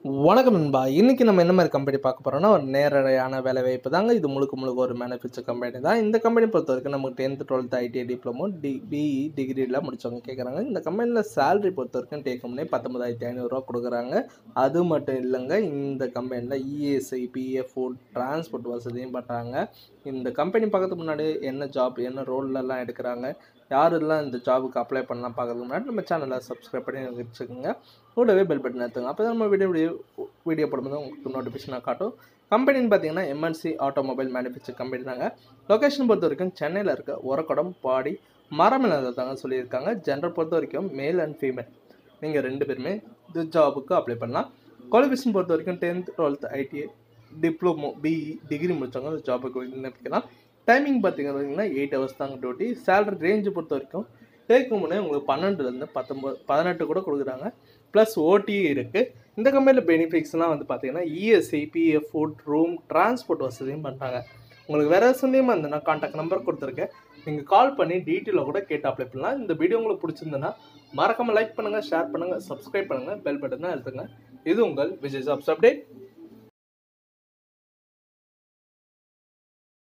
வணக்கம் நண்பா இன்னைக்கு நம்ம என்ன மாதிரி கம்பெனி பார்க்க போறோம்னா ஒரு நேரடியான வேலை வாய்ப்பு தாங்க இது முழுக்க முழுக்க ஒரு மேனுஃபேக்சர் கம்பெனி தான் இந்த கம்பெனி பொறுத்த வரைக்கும் நமக்கு டென்த்து டுவெல்த் ஐடிஐ டிப்ளமோ டி பிஇ டிகிரிலாம் முடிச்சவங்க கேட்குறாங்க இந்த கம்பெனியில் சேலரி பொறுத்த வரைக்கும் டேக் கம்பெனி பத்தொன்பதாயிரத்தி ஐநூறுரூவா கொடுக்குறாங்க அது மட்டும் இல்லைங்க இந்த கம்பெனியில் இஎஸ்ஐ பிஎஃப் ஃபுட் டிரான்ஸ்போர்ட் வசதியும் பண்ணுறாங்க இந்த கம்பெனி பார்க்கறதுக்கு முன்னாடி என்ன ஜாப் என்ன ரோல்லலாம் எடுக்கிறாங்க யாரெல்லாம் இந்த ஜாபுக்கு அப்ளை பண்ணலாம் பார்க்கறதுக்கு முன்னாடி நம்ம சேனலை சப்ஸ்கிரைப் பண்ணி வச்சுக்கோங்க கூடவே பெல் பட்டன் எடுத்துங்க அப்போ தான் நம்ம வீடியோ வீடியோ வீடியோ போடும்போது உங்களுக்கு நோட்டிஃபிகேஷனாக காட்டும் கம்பெனின்னு பார்த்தீங்கன்னா எம்என்சி ஆட்டோமொபைல் மேனுஃபேக்சர் கம்பெனி தாங்க லொக்கேஷன் பொறுத்த வரைக்கும் சென்னையில் இருக்க உரக்கடம் பாடி மரமில்லாத தாங்க சொல்லியிருக்காங்க ஜென்டர் பொறுத்த வரைக்கும் மேல் அண்ட் ஃபீமேல் நீங்கள் ரெண்டு பேருமே இந்த ஜாபுக்கு அப்ளை பண்ணலாம் குவாலிஃபிகேஷன் பொறுத்த வரைக்கும் tenth twelfth ITI diploma BE degree முடிச்சவங்க இந்த ஜாபுக்கு விண்ணப்பிக்கலாம் டைமிங் பார்த்தீங்கன்னா எயிட் ஹவர்ஸ் தாங்க டியூட்டி சேலரி ரேஞ்சு பொறுத்த வரைக்கும் டேக் முன்னே உங்களுக்கு பன்னெண்டுலேருந்து பத்தொம்பது பதினெட்டு கூட கொடுக்குறாங்க ப்ளஸ் ஓடி இருக்குது இந்த கம்பெனியில் பெனிஃபிட்ஸ்லாம் வந்து பார்த்தீங்கன்னா ESI PF food room transport வசதியும் பண்ணுறாங்க உங்களுக்கு வேறு சந்தேகமாக இருந்ததுன்னா கான்டாக்ட் நம்பர் கொடுத்துருக்கேன் நீங்கள் கால் பண்ணி டீட்டெயிலாக கூட கேட்டு அப்ளை பண்ணலாம் இந்த வீடியோ உங்களுக்கு பிடிச்சிருந்ததுன்னா மறக்காமல் லைக் பண்ணுங்கள் ஷேர் பண்ணுங்கள் சப்ஸ்கிரைப் பண்ணுங்கள் பெல் பட்டனை அழுத்துங்க இது உங்கள் விஜய் ஜாப்ஸ் அப்டேட்